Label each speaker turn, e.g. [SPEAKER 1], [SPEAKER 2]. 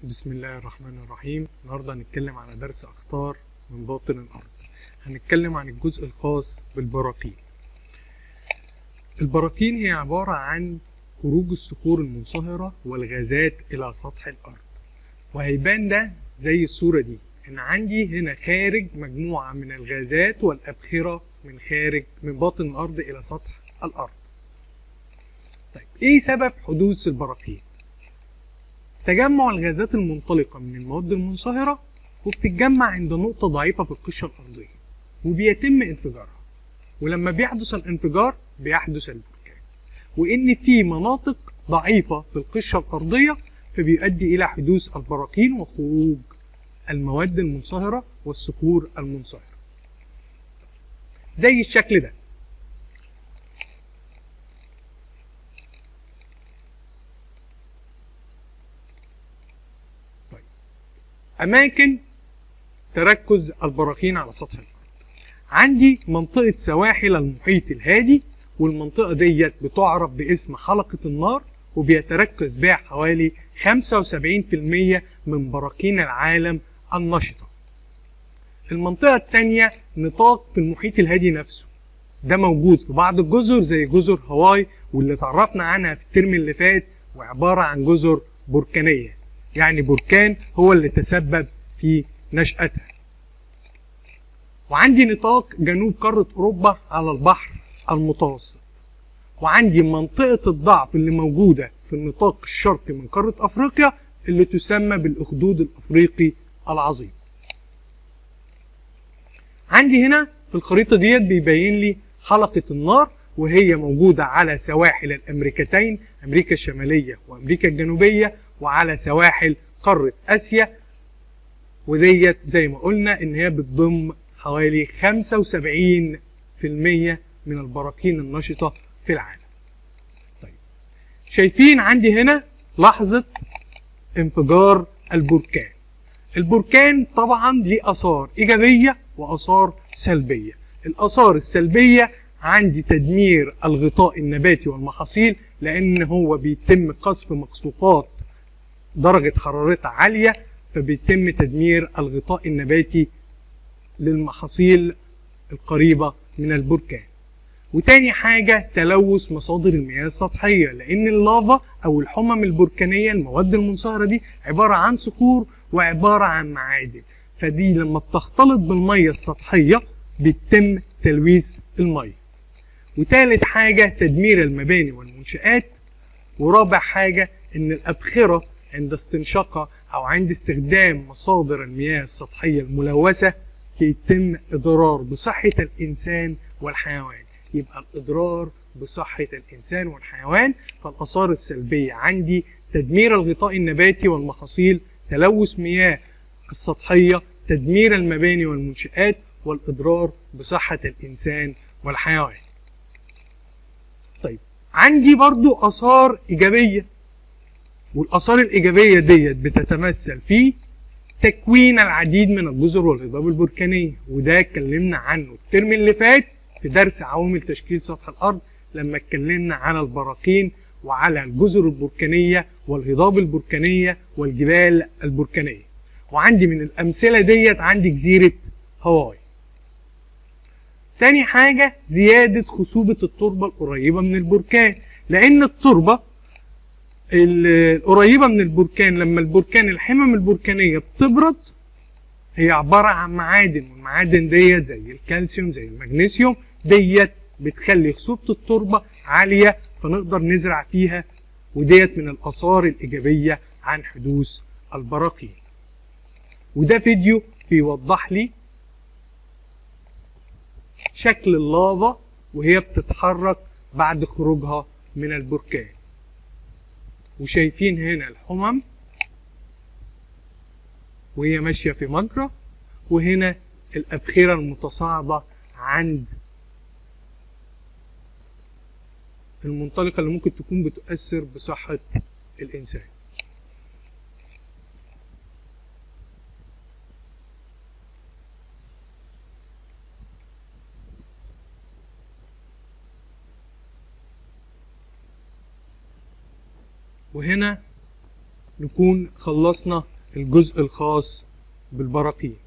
[SPEAKER 1] بسم الله الرحمن الرحيم النهارده هنتكلم على درس اخطار من باطن الارض هنتكلم عن الجزء الخاص بالبراكين البراكين هي عبارة عن خروج الصخور المنصهرة والغازات إلى سطح الأرض وهيبان ده زي الصورة دي إن عندي هنا خارج مجموعة من الغازات والأبخرة من خارج من باطن الأرض إلى سطح الأرض طيب إيه سبب حدوث البراكين؟ تجمع الغازات المنطلقة من المواد المنصهرة وبتتجمع عند نقطة ضعيفة في القشرة الأرضية وبيتم انفجارها ولما بيحدث الانفجار بيحدث البركان وإن في مناطق ضعيفة في القشرة الأرضية فبيؤدي إلى حدوث البراكين وخروج المواد المنصهرة والصخور المنصهرة زي الشكل ده طيب. أماكن تركز البراكين على سطح الأرض عندي منطقة سواحل المحيط الهادي والمنطقة ديت بتعرف باسم حلقة النار وبيتركز بها حوالي 75% من براكين العالم النشطة المنطقة التانية نطاق في المحيط الهادي نفسه ده موجود في بعض الجزر زي جزر هاواي واللي اتعرفنا عنها في الترم اللي فات وعبارة عن جزر بركانية يعني بركان هو اللي تسبب في نشأتها وعندي نطاق جنوب قارة أوروبا على البحر المتوسط وعندي منطقة الضعف اللي موجودة في النطاق الشرقي من قارة أفريقيا اللي تسمى بالأخدود الأفريقي العظيم عندي هنا في الخريطة ديت بيبين لي حلقة النار وهي موجودة على سواحل الأمريكتين أمريكا الشمالية وأمريكا الجنوبية وعلى سواحل قارة آسيا وديت زي ما قلنا إن هي بتضم حوالي 75% من البراكين النشطة في العالم. طيب شايفين عندي هنا لحظة انفجار البركان. البركان طبعا ليه آثار إيجابية وآثار سلبية. الآثار السلبية عندي تدمير الغطاء النباتي والمحاصيل لأن هو بيتم قصف مقصوفات درجة حرارتها عالية فبيتم تدمير الغطاء النباتي للمحاصيل القريبة من البركان وتاني حاجة تلوث مصادر المياه السطحية لأن اللافا أو الحمم البركانية المواد المنصهرة دي عبارة عن صخور وعبارة عن معادن فدي لما بتختلط بالمية السطحية بيتم تلويث المية وتالت حاجة تدمير المباني والمنشآت ورابع حاجة إن الأبخرة عند استنشاقها أو عند استخدام مصادر المياه السطحية الملوثة يتم إضرار بصحة الإنسان والحيوان يبقى الإضرار بصحة الإنسان والحيوان فالآثار السلبية عندي تدمير الغطاء النباتي والمحاصيل تلوث مياه السطحية تدمير المباني والمنشآت والإضرار بصحة الإنسان والحيوان طيب عندي برضو آثار إيجابية والآثار الإيجابية ديت بتتمثل في تكوين العديد من الجزر والهضاب البركانية وده اتكلمنا عنه الترم اللي فات في درس عوامل تشكيل سطح الأرض لما اتكلمنا على البراكين وعلى الجزر البركانية والهضاب البركانية والجبال البركانية وعندي من الأمثلة ديت عندي جزيرة هاواي تاني حاجة زيادة خصوبة التربة القريبة من البركان لأن التربة القريبة من البركان لما البركان الحمم البركانية بتبرد هي عبارة عن معادن والمعادن ديت زي الكالسيوم زي المغنيسيوم ديت بتخلي خصوبة التربة عالية فنقدر نزرع فيها وديت من الآثار الإيجابية عن حدوث البراكين وده فيديو بيوضح لي شكل اللافا وهي بتتحرك بعد خروجها من البركان وشايفين هنا الحمم وهي ماشية في مجرى وهنا الأبخرة المتصاعدة عند المنطلقة اللي ممكن تكون بتؤثر بصحة الإنسان وهنا نكون خلصنا الجزء الخاص بالبراكين